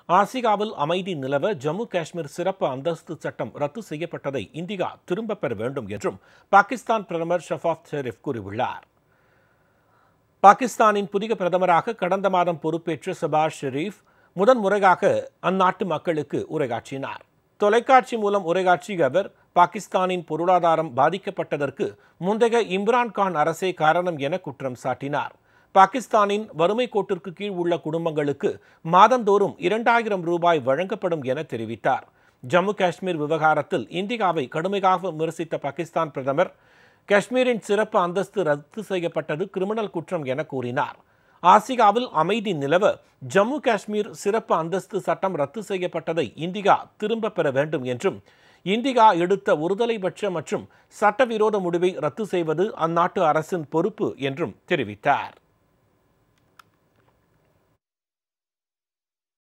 ஆசியாவில் அமைதி நிலவ ஜம்மு காஷ்மீர் சிறப்பு அந்தஸ்து சட்டம் ரத்து செய்யப்பட்டதை இந்தியா திரும்பப் பெற வேண்டும் என்றும் பாகிஸ்தான் பிரதமர் ஷஃபாத் ஷெரீப் கூறியுள்ளார் பாகிஸ்தானின் புதிய பிரதமராக கடந்த மாதம் பொறுப்பேற்ற சபாஷ் ஷெரீப் முதன்முறையாக அந்நாட்டு மக்களுக்கு உரையாற்றினார் தொலைக்காட்சி மூலம் உரையாற்றிய அவர் பாகிஸ்தானின் பொருளாதாரம் பாதிக்கப்பட்டதற்கு முந்தைய இம்ரான்கான் அரசே காரணம் என குற்றம் சாட்டினார் பாகிஸ்தானின் வறுமை கோட்டிற்கு கீழ் உள்ள குடும்பங்களுக்கு மாதந்தோறும் இரண்டாயிரம் ரூபாய் வழங்கப்படும் என தெரிவித்தார் ஜம்மு காஷ்மீர் விவகாரத்தில் இந்தியாவை கடுமையாக விமர்சித்த பாகிஸ்தான் பிரதமர் காஷ்மீரின் சிறப்பு அந்தஸ்து ரத்து செய்யப்பட்டது கிரிமினல் குற்றம் என கூறினார் ஆசியாவில் அமைதி நிலவ ஜம்மு காஷ்மீர் சிறப்பு அந்தஸ்து சட்டம் ரத்து செய்யப்பட்டதை இந்தியா திரும்ப பெற வேண்டும் என்றும் இந்தியா எடுத்த ஒருதலைபட்ச மற்றும் சட்டவிரோத முடிவை ரத்து செய்வது அந்நாட்டு அரசின் பொறுப்பு என்றும் தெரிவித்தார்